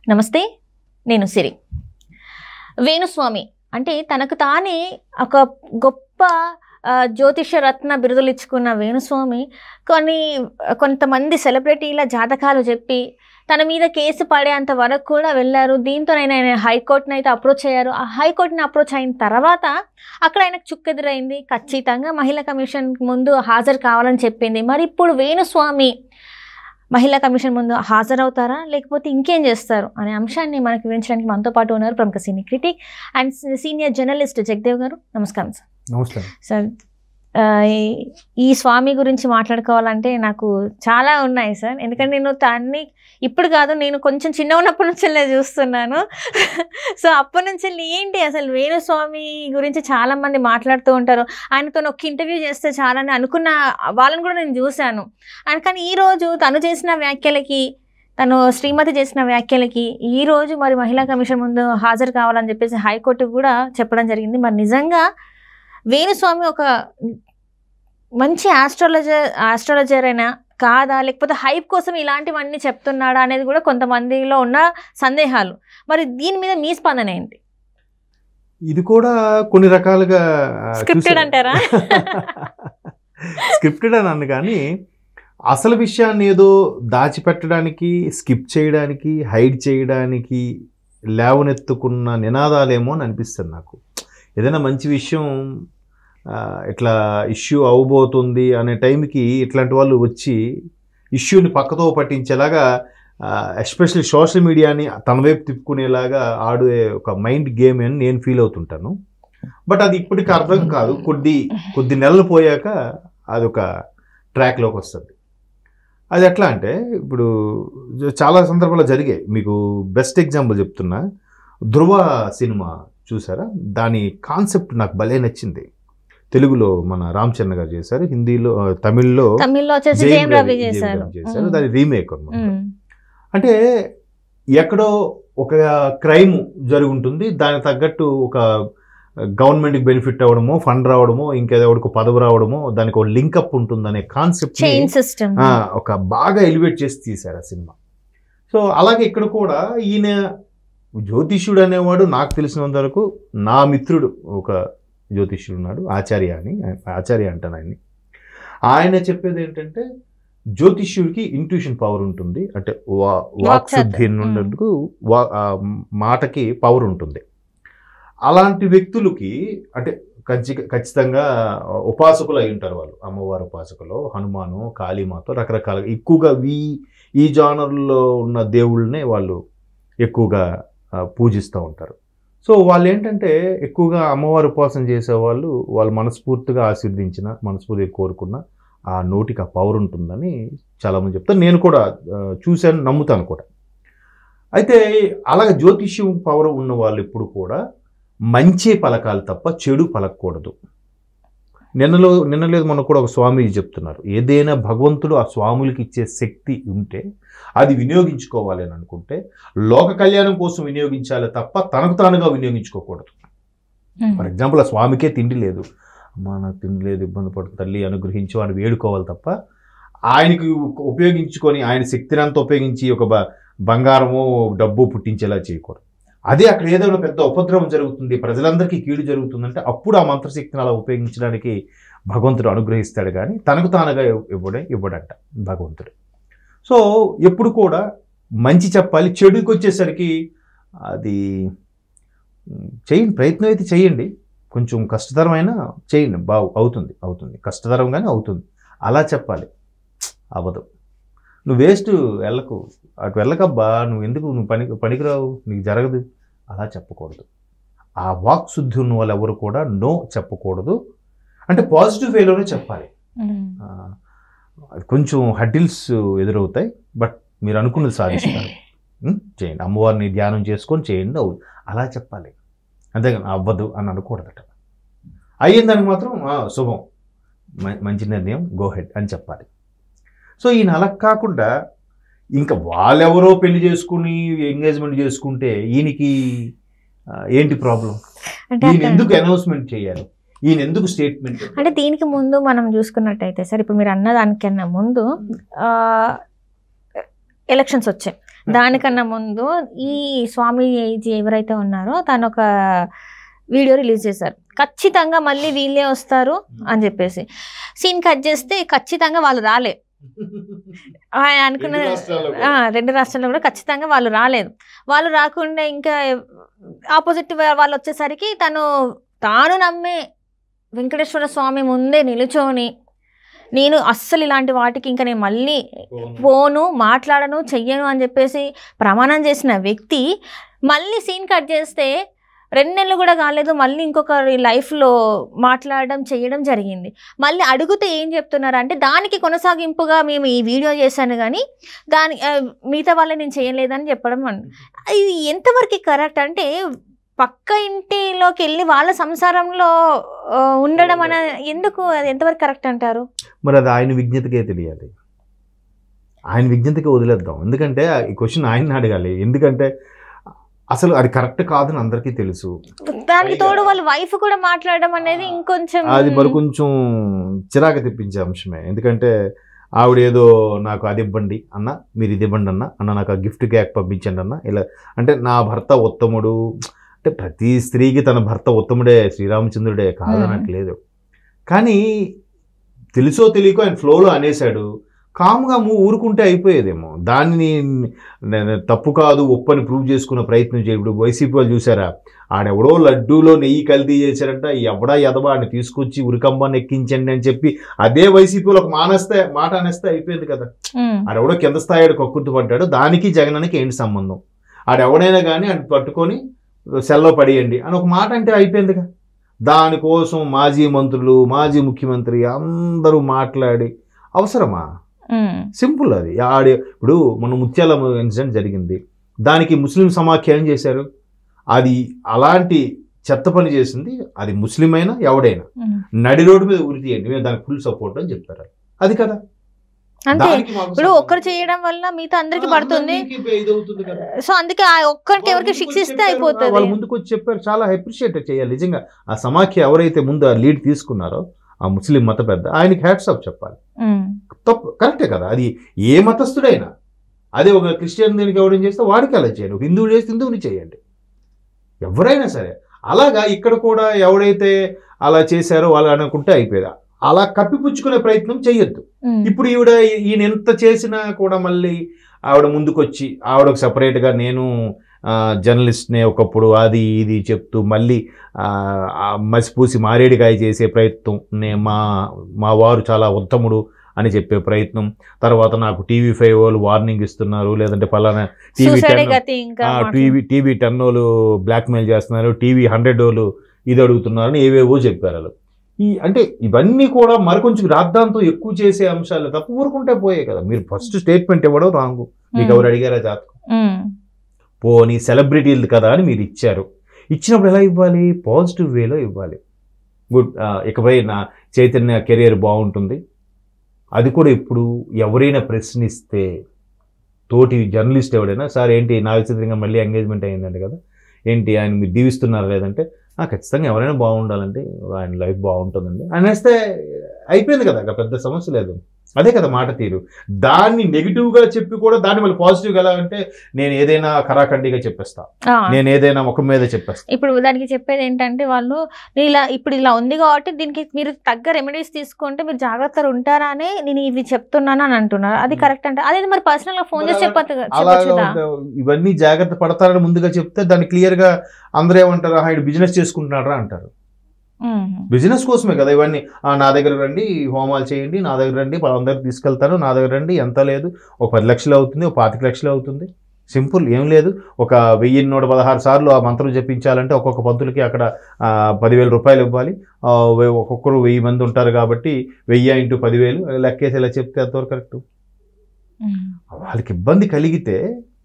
నమస్తే నేను సిరి వేణుస్వామి అంటే తనకు తానే ఒక గొప్ప ఆ, జ్యోతిష రత్న బిరుదులు ఇచ్చుకున్న వేణుస్వామి కొన్ని కొంతమంది సెలబ్రిటీల జాతకాలు చెప్పి తన మీద కేసు పడేంత వరకు కూడా వెళ్ళారు దీంతో ఆయన ఆయన హైకోర్టుని అయితే అప్రోచ్ అయ్యారు ఆ హైకోర్టుని అప్రోచ్ అయిన తర్వాత అక్కడ ఆయనకు చుక్కెదురైంది ఖచ్చితంగా మహిళా కమిషన్ ముందు హాజరు కావాలని చెప్పింది మరి ఇప్పుడు వేణుస్వామి మహిళా కమిషన్ ముందు హాజరవుతారా లేకపోతే ఇంకేం చేస్తారు అనే అంశాన్ని మనకు వివరించడానికి మనతో పాటు ఉన్నారు ప్రముఖ senior critic and senior journalist Jagadev garu నమస్కారం సార్ నమస్కారం సార్ ఆ, ఈ- ఈ స్వామి గురించి మాట్లాడుకోవాలంటే నాకు చాలా ఉన్నాయి సార్ ఎందుకంటే నేను దాన్ని ఇప్పుడు కాదు నేను కొంచెం చిన్న ఉన్నప్పటి నుంచి నేను చూస్తున్నాను సో అప్పటి నుంచి ఏంటి అసలు వేణుస్వామి గురించి చాలా మంది మాట్లాడుతూ ఉంటారు ఆయనతో ఒక ఇంటర్వ్యూ చేస్తే చాలా అని అనుకున్న వాళ్ళని కూడా నేను చూశాను అండ్ కానీ ఈరోజు తను చేసిన వ్యాఖ్యలకి తను శ్రీమతి చేసిన వ్యాఖ్యలకి ఈ రోజు మరి మహిళా కమిషన్ ముందు హాజరు కావాలని చెప్పేసి హైకోర్టు కూడా చెప్పడం జరిగింది మరి నిజంగా వేణుస్వామి ఒక మంచి ఆస్ట్రాలజర్ ఆస్ట్రాలజర్ అయినా కాదా లేకపోతే హైప్ కోసం ఇలాంటివన్నీ చెప్తున్నాడా అనేది కూడా కొంతమందిలో ఉన్న సందేహాలు మరి దీని మీద మీ స్పందన ఏంటి ఇది కూడా కొన్ని రకాలుగా ఆ, స్క్రిప్టెడ్ చూసా- అంటారా స్క్రిప్టెడ్ అని అన్న కానీ అసలు విషయాన్ని ఏదో దాచిపెట్టడానికి స్కిప్ చేయడానికి హైడ్ చేయడానికి లేవనెత్తుకున్న నినాదాలేమో అని అనిపిస్తుంది నాకు ఏదైనా మంచి విషయం ఆ, ఇట్లా ఇష్యూ అవబోతుంది అనే టైంకి ఇట్లాంటి వాళ్ళు వచ్చి ఇష్యూని పక్కతో పట్టించేలాగా ఎస్పెషల్లీ సోషల్ మీడియాని తన వైపు తిప్పుకునేలాగా ఆడే ఒక మైండ్ గేమ్ అని నేను ఫీల్ అవుతుంటాను బట్ అది ఇప్పటికి అర్థం కాదు కొద్ది కొద్ది నెలలు పోయాక అది ఒక ట్రాక్లోకి వస్తుంది అది ఎట్లా అంటే ఇప్పుడు చాలా సందర్భాల్లో జరిగాయి మీకు బెస్ట్ ఎగ్జాంపుల్ చెప్తున్నా ధృవ సినిమా చూసారా దాని కాన్సెప్ట్ నాకు భలే నచ్చింది తెలుగులో మన రామ్ చరణ్ గారు చేశారు హిందీలో ఆ, తమిళ్లో తమిళ్లో వచ్చేసి జయం జయం రవి జయం చేశారు రవి చేశారు దాని రీమేక్ అన్నమాట ఉమ్. అంటే ఎక్కడో ఒక క్రైమ్ జరుగుంటుంది దానికి తగ్గట్టు ఒక గవర్నమెంట్కి బెనిఫిట్ అవ్వడమో ఫండ్ రావడమో ఇంకేదో ఒక పదవి రావడమో దానికి ఒక లింకప్ ఉంటుందనే కాన్సెప్ట్ చైన్ సిస్టమ్ ఒక బాగా ఎలివేట్ చేసి తీశారు ఆ సినిమా సో అలాగే ఇక్కడ కూడా ఈయన జ్యోతిష్యుడు అనేవాడు నాకు తెలిసినంత వరకు నా మిత్రుడు ఒక జ్యోతిష్యుడు ఉన్నాడు ఆచార్య అని ఆచార్య అంటాను ఆయన్ని ఆయన చెప్పేది ఏంటంటే జ్యోతిష్యుడికి ఇంట్యూషన్ పవర్ ఉంటుంది అంటే వా వాక్శుద్ధి ఉన్నందుకు వా ఆ మాటకి పవర్ ఉంటుంది అలాంటి వ్యక్తులకి అంటే ఖచ్చి ఖచ్చితంగా ఉపాసకులు అయి ఉంటారు వాళ్ళు అమ్మవారి ఉపాసకులు హనుమాను కాళీమాతో రకరకాలుగా ఎక్కువగా ఈ ఈ జానర్లో ఉన్న దేవుళ్ళనే వాళ్ళు ఎక్కువగా ఆ, పూజిస్తూ ఉంటారు సో వాళ్ళు ఏంటంటే ఎక్కువగా అమ్మవారి ఉపాసన చేసేవాళ్ళు వాళ్ళు మనస్ఫూర్తిగా ఆశీర్వదించిన మనస్ఫూర్తిగా కోరుకున్న ఆ నోటికి ఆ పవర్ ఉంటుందని చాలామంది చెప్తారు నేను కూడా ఆ, చూశాను నమ్ముతాను కూడా అయితే అలాగే జ్యోతిష్యం పవర్ ఉన్న వాళ్ళు ఎప్పుడు కూడా మంచి పలకాలు తప్ప చెడు పలకూడదు నిన్నలో నిన్న లేదు మనకు కూడా ఒక స్వామీజీ చెప్తున్నారు ఏదైనా భగవంతుడు ఆ స్వాములకి ఇచ్చే శక్తి ఉంటే అది వినియోగించుకోవాలి అని అనుకుంటే లోక కళ్యాణం కోసం వినియోగించాలి తప్ప తనకు తానుగా వినియోగించుకోకూడదు ఫర్ ఎగ్జాంపుల్ ఆ స్వామికే తిండి లేదు అమ్మా నాకు తిండి లేదు ఇబ్బంది పడుతుంది తల్లి అనుగ్రహించు అని వేడుకోవాలి తప్ప ఆయనకి ఉపయోగించుకొని ఆయన శక్తిని అంతా ఉపయోగించి ఒక బ బంగారము డబ్బు పుట్టించేలా చేయకూడదు అదే అక్కడ ఏదైనా పెద్ద ఉపద్రవం జరుగుతుంది ప్రజలందరికీ కీడు జరుగుతుందంటే అప్పుడు ఆ మంత్రశక్తిని అలా ఉపయోగించడానికి భగవంతుడు అనుగ్రహిస్తాడు కానీ తనకు తానుగా ఇవ్వడే ఇవ్వడంట భగవంతుడు సో ఎప్పుడు కూడా మంచి చెప్పాలి చెడుకి వచ్చేసరికి అది ఉమ్, చేయండి ప్రయత్నం అయితే చేయండి కొంచెం కష్టతరమైన చేయండి బాగు అవుతుంది అవుతుంది కష్టతరంగానే అవుతుంది అలా చెప్పాలి అవ్వదు నువ్వు వేస్ట్ వెళ్ళకు అటు వెళ్ళకబ్బా నువ్వు ఎందుకు నువ్వు పని పనికిరావు నీకు జరగదు అలా చెప్పకూడదు ఆ వాక్ శుద్ధి ఉన్న వాళ్ళు ఎవరు కూడా నో చెప్పకూడదు అంటే పాజిటివ్ వేలోనే చెప్పాలి ఆ, అది కొంచెం హడ్డిల్స్ ఎదురవుతాయి బట్ మీరు అనుకున్నది సాధిస్తారు ఉం? చేయండి అమ్మవారిని ధ్యానం చేసుకొని చేయండి అవు అలా చెప్పాలి అంతేగాని అవ్వదు అని అనకూడదట అయ్యిందానికి మాత్రం "ఆ, శుభం మ- మంచి నిర్ణయం గో హెడ్ అని చెప్పాలి సో ఈయన అలా కాకుండా ఇంకా వాళ్ళెవరో పెళ్లి చేసుకుని ఎంగేజ్మెంట్ చేసుకుంటే ఈయనకి ఆ, ఏంటి ప్రాబ్లం అంటే ఈయన అక్కడ- ఎందుకు అనౌన్స్మెంట్ చేయాలి ఈయన ఎందుకు స్టేట్మెంట్ అంటే దీనికి ముందు మనం చూసుకున్నట్టయితే సార్ ఇప్పుడు మీరు అన్న దానికన్నా ముందు ఎలక్షన్స్ వచ్చాయి దానికన్నా ముందు ఈ స్వామి ఎవరైతే ఉన్నారో తను ఒక వీడియో రిలీజ్ చేశారు ఖచ్చితంగా మళ్ళీ వీళ్ళే వస్తారు అని చెప్పేసి సీన్ కట్ చేస్తే ఖచ్చితంగా వాళ్ళు రాలే ఆయన అనుకున్న రెండు రాష్ట్రాల్లో కూడా. ఆ, రెండు రాష్ట్రాల్లో కూడా ఖచ్చితంగా వాళ్ళు రాలేదు వాళ్ళు రాకుండా ఇంకా ఆపోజిట్ వాళ్ళు వచ్చేసరికి తను తాను నమ్మే వెంకటేశ్వర స్వామి ముందే నిలుచొని నేను అస్సలు ఇలాంటి వాటికి ఇంకా నేను మళ్ళీ పోను మాట్లాడను చెయ్యను అని చెప్పేసి ప్రమాణం చేసిన వ్యక్తి మళ్ళీ సీన్ కట్ చేస్తే రెండు నెలలు కూడా కాలేదు మళ్ళీ ఇంకొకరి లైఫ్లో మాట్లాడడం చేయడం జరిగింది మళ్ళీ అడిగితే ఏం చెప్తున్నారు అంటే దానికి కొనసాగింపుగా మేము ఈ వీడియో చేశాను కానీ దాని ఆ, మిగతా వాళ్ళని నేను చేయలేదని చెప్పడం అన్- ఇది ఎంతవరకు కరెక్ట్ అంటే పక్క ఇంటిలోకి వెళ్ళి వాళ్ళ సంసారంలో ఆ, ఉండడం అనే ఎందుకు అది ఎంతవరకు కరెక్ట్ అంటారు మరి అది ఆయన విజ్ఞతకే తెలియాలి ఆయన విజ్ఞతకే వదిలేద్దాం ఎందుకంటే ఈ క్వశ్చన్ ఆయన అడగాలి ఎందుకంటే అసలు అది కరెక్ట్ కాదని అందరికీ తెలుసు దానికి తోడు వాళ్ళ వైఫ్ కూడా మాట్లాడడం అనేది ఇంకొంచెం అది మరి కొంచెం చిరాకు తెప్పించే అంశమే ఎందుకంటే ఆవిడ ఏదో నాకు అది ఇవ్వండి అన్న మీరు ఇది ఇవ్వండి అన్న అన్న నాకు ఆ గిఫ్ట్ క్యాక్ పంపించండి అన్న ఇలా అంటే నా భర్త ఉత్తముడు అంటే ప్రతి స్త్రీకి తన భర్త ఉత్తముడే శ్రీరామచంద్రుడే కాదనట్లేదు కానీ తెలుసో తెలియకో ఆయన ఫ్లోలో అనేశాడు కామ్గా మూ ఊరుకుంటే అయిపోయేదేమో దానిని నేను తప్పు కాదు ఒప్పని ప్రూవ్ చేసుకున్న ప్రయత్నం చేయ ఇప్పుడు వైసీపీ వాళ్ళు చూసారా ఆడెవడో లడ్డూలో నెయ్యి కల్తీ చేశారంట ఎవడా ఎదవా అని తీసుకొచ్చి ఉరికంబాన్ని ఎక్కించండి అని చెప్పి అదే వైసీపీలో ఒక మానేస్తే మాట అనేస్తే అయిపోయింది కదా ఉమ్, ఆడెవడో కింద స్థాయి కక్కుర్తి పడ్డాడు దానికి జగనానికి ఏంటి సంబంధం ఆడెవడైనా కానీ అది పట్టుకొని సెల్లో పడేయండి అని ఒక మాట అంటే అయిపోయిందిగా దానికోసం మాజీ మంత్రులు మాజీ ముఖ్యమంత్రి అందరూ మాట్లాడి అవసరమా ఉమ్, సింపుల్ అది ఆడి ఇప్పుడు మన ముత్యాల ఇన్సిడెంట్ జరిగింది దానికి ముస్లిం సమాఖ్య ఏం చేశారు అది అలాంటి చెత్త పని చేసింది అది ముస్లిం అయినా ఎవడైనా ఉమ్. నడి రోడ్డు మీద ఉరి తీయండి మేము దానికి ఫుల్ సపోర్ట్ అని చెప్పారు అది కదా అంతే దానికి మాకు ఇప్పుడు సంబంధం. ఒక్కరు చేయడం వల్ల మిగతా అందరికి ఆ, పడుతుంది అందరికీ ఇదవుతుంది కదా. సో అందుకే ఆ ఒక్కరికి ఎవరికి వాళ్ళు శిక్ష ముందుకు ఇస్తే చెప్పారు. వాళ్ళు అయిపోతుంది ముందుకు వచ్చి చెప్పారు చాలా అప్రిషియేట్ చేయాలి నిజంగా ఆ సమాఖ్య ఎవరైతే ముందు ఆ లీడ్ తీసుకున్నారో ఆ ముస్లిం మత పెద్ద ఆయనకి హ్యాట్స్ ఆఫ్ చెప్పాలి ఉమ్, తప్పు కరెక్టే కదా అది ఏ మతస్థుడైనా అదే ఒక క్రిస్టియన్ దీనికి ఎవరైనా చేస్తే వాడికి అలా చేయండి ఒక హిందువుడు చేస్తే హిందువుని చేయండి ఎవరైనా సరే అలాగా ఇక్కడ కూడా ఎవడైతే అలా చేశారో వాళ్ళు అనుకుంటే అయిపోయేది అలా కప్పిపుచ్చుకునే ప్రయత్నం చెయ్యొద్దు ఉమ్, ఇప్పుడు ఈవిడ ఈయన ఎంత చేసినా కూడా మళ్ళీ ఆవిడ ముందుకొచ్చి ఆవిడకు సపరేట్గా నేను జర్నలిస్ట్నే ఒకప్పుడు అది ఇది చెప్తూ మళ్ళీ ఆ, ఆ మసిపూసి మారేడికాయ చేసే ప్రయత్నం నే మా మా వారు చాలా ఉత్తముడు అని చెప్పే ప్రయత్నం తర్వాత నాకు టీవీ ఫైవ్ వాళ్ళు వార్నింగ్ ఇస్తున్నారు లేదంటే పలానా టీవీ సూసైడ్ టెన్ గతి ఇంకా టీవీ టీవీ టెన్ వాళ్ళు బ్లాక్మెయిల్ చేస్తున్నారు టీవీ హండ్రెడ్ వాళ్ళు ఇది అడుగుతున్నారు అని ఏవేవో చెప్పారు వాళ్ళు ఈ అంటే ఇవన్నీ కూడా మరికొంచెం రాద్ధాంతం ఎక్కువ చేసే అంశాలు తప్ప ఊరుకుంటే పోయే కదా మీరు ఫస్ట్ స్టేట్మెంట్ ఇవ్వడం రాంగు మీకు ఎవరు అడిగారా జాతకం ఉమ్, పోనీ సెలబ్రిటీలు కదా అని మీరు ఇచ్చారు ఇచ్చినప్పుడు ఎలా ఇవ్వాలి పాజిటివ్ వేలో ఇవ్వాలి గుడ్ ఆ, ఇకపై నా చైతన్య కెరియర్ బాగుంటుంది అది కూడా ఇప్పుడు ఎవరైనా ప్రశ్నిస్తే తోటి జర్నలిస్ట్ ఎవడైనా సార్ ఏంటి నాగచంద్రంగా మళ్ళీ ఎంగేజ్మెంట్ అయ్యిందంట కదా ఏంటి ఆయన మీరు దీవిస్తున్నారా లేదంటే "ఆ, ఖచ్చితంగా ఎవరైనా బాగుండాలంటే ఆయన లైఫ్ బాగుంటుందండి అనేస్తే అయిపోయింది కదా ఇక పెద్ద సమస్య లేదు అదే కదా మాట తీరు దాన్ని నెగిటివ్గా చెప్పి కూడా దాన్ని మళ్ళీ పాజిటివ్గా ఎలా అంటే నేను ఏదైనా కరాఖండిగా చెప్పేస్తా ఆ, నేను ఏదైనా ముఖం మీద చెప్పేస్తా ఇప్పుడు దానికి చెప్పేది ఏంటంటే వాళ్ళు నేను ఇలా ఇప్పుడు ఇలా ఉంది కాబట్టి దీనికి మీరు తగ్గ రెమెడీస్ తీసుకుంటే మీరు జాగ్రత్తగా ఉంటారా అని నేను ఇవి చెప్తున్నాను అని అంటున్నారు అది Hmm. కరెక్ట్ అంటే అదే మరి పర్సనల్ గా ఫోన్ మరి చేసి అలా- చెప్పచ్చు అలాగా చెప్పొచ్చుదా ఇవన్నీ జాగ్రత్త పడతారని ముందుగా చెప్తే దాన్ని క్లియర్గా అందరూ ఏమంటారు "ఆహా, ఈడు బిజినెస్ చేసుకుంటున్నారా అంటారు ఉమ్, బిజినెస్ కోసమే కదా ఇవన్నీ "ఆ, నా దగ్గర రండి హోమాలు చేయండి నా దగ్గర రండి వాళ్ళందరికి తీసుకెళ్తాను నా దగ్గర రండి ఎంత లేదు ఒక పది లక్షలు అవుతుంది ఒక పాతిక లక్షలు అవుతుంది సింపుల్ ఏం లేదు ఒక వెయ్యి నూట పదహారు సార్లు ఆ మంత్రం జపించాలంటే ఒక్కొక్క పంతులకి అక్కడ ఆ, పదివేల రూపాయలు ఇవ్వాలి ఆ, వె- ఒక్కొక్కరు వెయ్యి మంది ఉంటారు కాబట్టి వెయ్యి ఇంటూ పదివేలు లెక్కేసి ఇలా చెప్తే ఎంతవరకు కరెక్ట్ ఉమ్. వాళ్ళకి ఇబ్బంది కలిగితే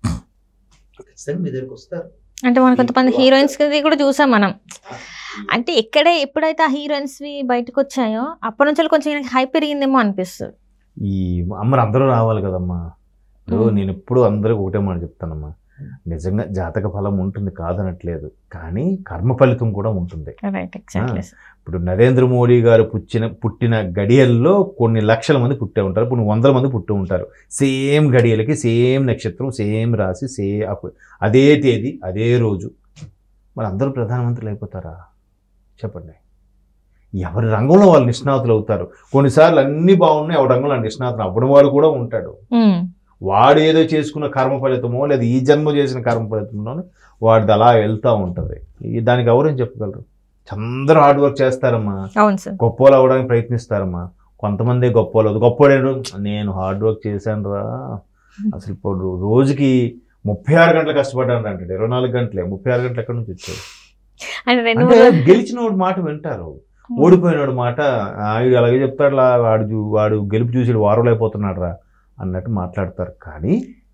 ఖచ్చితంగా మీ దగ్గరికి వస్తారు అంటే మన కొంతమంది హీరోయిన్స్ కూడా చూసాం మనం అంటే ఎక్కడే ఎప్పుడైతే ఆ హీరోయిన్స్ బయటకు వచ్చాయో అప్పటి నుంచి కొంచెం ఈయనకి హై పెరిగిందేమో అనిపిస్తుంది ఈ అమ్మరు అందరూ రావాలి కదమ్మా ఇప్పుడు మ్మ్. నేను ఎప్పుడు అందరికి ఒకటే మాట చెప్తానమ్మా నిజంగా జాతక ఫలం ఉంటుంది కాదనట్లేదు కానీ కర్మ ఫలితం కూడా ఉంటుంది రైట్ ఎగ్జాక్ట్లీ ఇప్పుడు నరేంద్ర మోడీ గారు పుట్టిన పుట్టిన గడియల్లో కొన్ని లక్షల మంది పుట్టే ఉంటారు కొన్ని వందల మంది పుట్టి ఉంటారు సేమ్ గడియలకి సేమ్ నక్షత్రం సేమ్ రాశి సే అప్పు- అదే తేదీ అదే రోజు మరి అందరూ ప్రధానమంత్రులు అయిపోతారా చెప్పండి ఎవరి రంగంలో వాళ్ళు నిష్ణాతులు అవుతారు కొన్నిసార్లు అన్ని బాగున్నాయి ఎవరి రంగంలో ఆ నిష్ణాతులు అవ్వడం వాడు కూడా ఉంటాడు వాడు ఏదో చేసుకున్న కర్మ ఫలితమో లేదా ఈ జన్మ చేసిన కర్మ ఫలితంలో వాడిది అలా వెళ్తూ ఉంటుంది ఈ దానికి ఎవరేం చెప్పగలరు అందరూ హార్డ్ వర్క్ చేస్తారమ్మా అవును సార్ గొప్పోలు అవ్వడానికి ప్రయత్నిస్తారమ్మా కొంతమంది గొప్పోలు గొప్పోడేడు నేను హార్డ్ వర్క్ చేశాను రా అసలు ఇప్పుడు రోజుకి ముప్పై ఆరు గంటలు కష్టపడ్డాను అంటే ఇరవై నాలుగు గంటలే ముప్పై ఆరు గంటలు ఎక్కడి నుంచి వచ్చాయి అంటే రెండు అంటే మూడు గెలిచిన వాడు మాట వింటారు ఓడిపోయినాడు మాట ఆయుడు అలాగే చెప్తాడు లా వాడు చూ- వాడు గెలుపు చూసి వారంలో అయిపోతున్నాడు రా అన్నట్టు మాట్లాడతారు కానీ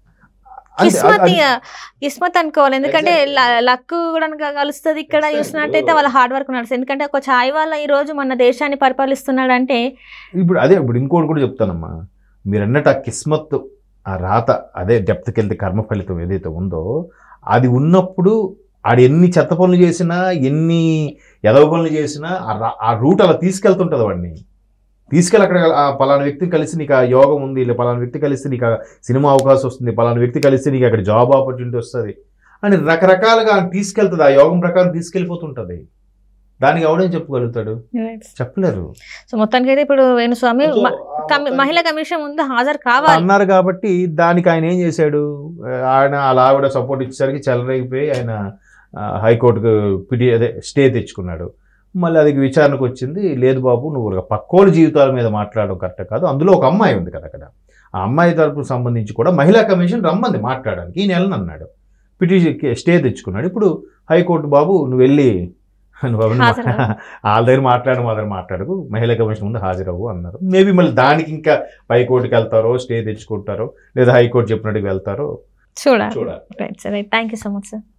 అంతే, కిస్మత్ అది- ఇక కిస్మత్ అనుకోవాలి ఎందుకంటే Exactly. లక్ కూడా కలుస్తుంది ఇక్కడ Exactly. చూసినట్టయితే వాళ్ళ హార్డ్ వర్క్ నడుస్తుంది ఎందుకంటే ఒక ఛాయ్ వాళ్ళ ఈ రోజు మన దేశాన్ని పరిపాలిస్తున్నాడంటే ఇప్పుడు అదే ఇప్పుడు ఇంకోటి కూడా చెప్తానమ్మా మీరు అన్నట్టు ఆ కిస్మత్ ఆ రాత అదే డెప్త్కి వెళ్తే కర్మ ఫలితం ఏదైతే ఉందో అది ఉన్నప్పుడు ఆడు ఎన్ని చెత్త పనులు చేసినా ఎన్ని ఎదవ పనులు చేసినా ఆ రా- ఆ రూట్ అలా తీసుకెళ్తుంటుంది వాడిని తీసుకెళ్ళి అక్కడ ఆ పలానా వ్యక్తిని కలిసి నీకు ఆ యోగం ఉంది లేదా పలానా వ్యక్తి కలిస్తే నీకు ఆ సినిమా అవకాశం వస్తుంది పలానా వ్యక్తి కలిస్తే నీకు అక్కడ జాబ్ ఆపర్చునిటీ వస్తుంది అని రకరకాలుగా ఆయన తీసుకెళ్తుంది ఆ యోగం ప్రకారం తీసుకెళ్ళిపోతుంటుంది దానికి ఎవడేం చెప్పగలుగుతాడు చెప్పలేరు సో మొత్తానికి అయితే ఇప్పుడు వేణుస్వామి సో, మ- ఆ కమి- మొత్తానికి- మహిళా కమిషన్ ముందు హాజరు కావాలి అన్నారు కాబట్టి దానికి ఆయన ఏం చేశాడు ఆయన అలా ఆవిడ సపోర్ట్ ఇచ్చేసరికి చెలరైపోయి ఆయన ఆ, హైకోర్టుకు పిటి అదే స్టే తెచ్చుకున్నాడు మళ్ళీ అది విచారణకు వచ్చింది లేదు బాబు నువ్వు ఒక పక్కోళ్ళ జీవితాల మీద మాట్లాడడం కరెక్ట్ కాదు అందులో ఒక అమ్మాయి ఉంది కదా అక్కడ ఆ అమ్మాయి తరపుకు సంబంధించి కూడా మహిళా కమిషన్ రమ్మంది మాట్లాడడానికి ఈ నెలను అన్నాడు పిటిషన్ స్టే తెచ్చుకున్నాడు ఇప్పుడు హైకోర్టు బాబు నువ్వు వెళ్ళి నువ్వు అవన్నీ మా- హాజరవ్వు. వాళ్ళ దగ్గర మాట్లాడు మా దగ్గర మాట్లాడకు మహిళా కమిషన్ ముందు హాజరవ్వు అన్నారు మేబీ మళ్ళీ దానికి ఇంకా హైకోర్టుకి వెళ్తారో స్టే తెచ్చుకుంటారో లేదా హైకోర్టు చెప్పినట్టుగా వెళ్తారో చూడాలి చూడాలి right sir thank you so much sir